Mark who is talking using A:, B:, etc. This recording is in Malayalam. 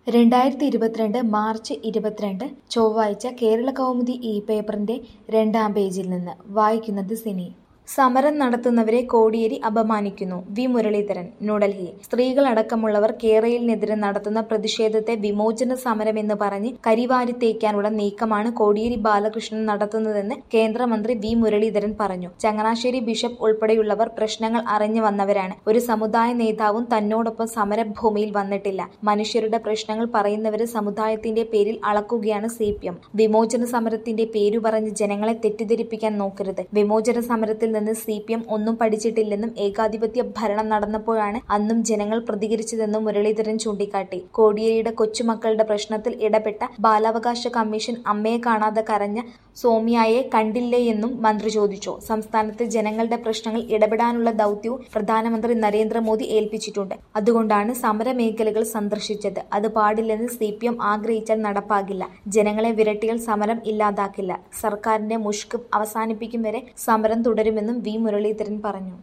A: രണ്ടായിരത്തി ഇരുപത്തിരണ്ട് മാർച്ച് ഇരുപത്തിരണ്ട് ചൊവ്വാഴ്ച കേരള കൗമുദി ഈ പേപ്പറിന്റെ രണ്ടാം പേജിൽ നിന്ന് വായിക്കുന്നത് സിനി സമരം നടത്തുന്നവരെ കോടിയേരി അപമാനിക്കുന്നു വി മുരളീധരൻ ന്യൂഡൽഹി സ്ത്രീകളടക്കമുള്ളവർ കേരളിനെതിരെ നടത്തുന്ന പ്രതിഷേധത്തെ വിമോചന സമരമെന്ന് പറഞ്ഞ് കരിവാരിത്തേക്കാനുള്ള നീക്കമാണ് കോടിയേരി ബാലകൃഷ്ണൻ നടത്തുന്നതെന്ന് കേന്ദ്രമന്ത്രി വി മുരളീധരൻ പറഞ്ഞു ചങ്ങനാശ്ശേരി ബിഷപ്പ് ഉൾപ്പെടെയുള്ളവർ പ്രശ്നങ്ങൾ അറിഞ്ഞു വന്നവരാണ് ഒരു സമുദായ നേതാവും തന്നോടൊപ്പം സമരഭൂമിയിൽ വന്നിട്ടില്ല മനുഷ്യരുടെ പ്രശ്നങ്ങൾ പറയുന്നവരെ സമുദായത്തിന്റെ പേരിൽ അളക്കുകയാണ് സി പി എം വിമോചന സമരത്തിന്റെ പേരു പറഞ്ഞ് ജനങ്ങളെ തെറ്റിദ്ധരിപ്പിക്കാൻ നോക്കരുത് വിമോചന സമരത്തിൽ നിന്ന് സി പി എം ഒന്നും പഠിച്ചിട്ടില്ലെന്നും ഏകാധിപത്യ ഭരണം നടന്നപ്പോഴാണ് അന്നും ജനങ്ങൾ പ്രതികരിച്ചതെന്നും മുരളീധരൻ ചൂണ്ടിക്കാട്ടി കോടിയേരിയുടെ കൊച്ചുമക്കളുടെ പ്രശ്നത്തിൽ ഇടപെട്ട ബാലാവകാശ കമ്മീഷൻ അമ്മയെ കാണാതെ കരഞ്ഞ സോമിയായെ കണ്ടില്ലേയെന്നും മന്ത്രി ചോദിച്ചു സംസ്ഥാനത്തെ ജനങ്ങളുടെ പ്രശ്നങ്ങൾ ഇടപെടാനുള്ള ദൗത്യവും പ്രധാനമന്ത്രി നരേന്ദ്രമോദി ഏൽപ്പിച്ചിട്ടുണ്ട് അതുകൊണ്ടാണ് സമരമേഖലകൾ സന്ദർശിച്ചത് അത് പാടില്ലെന്ന് സി പി എം ആഗ്രഹിച്ചാൽ നടപ്പാകില്ല ജനങ്ങളെ വിരട്ടിയാൽ സമരം ഇല്ലാതാക്കില്ല സർക്കാരിന്റെ മുഷ്ക് അവസാനിപ്പിക്കും വരെ സമരം തുടരുമെന്നും വി മുരളീധരൻ പറഞ്ഞു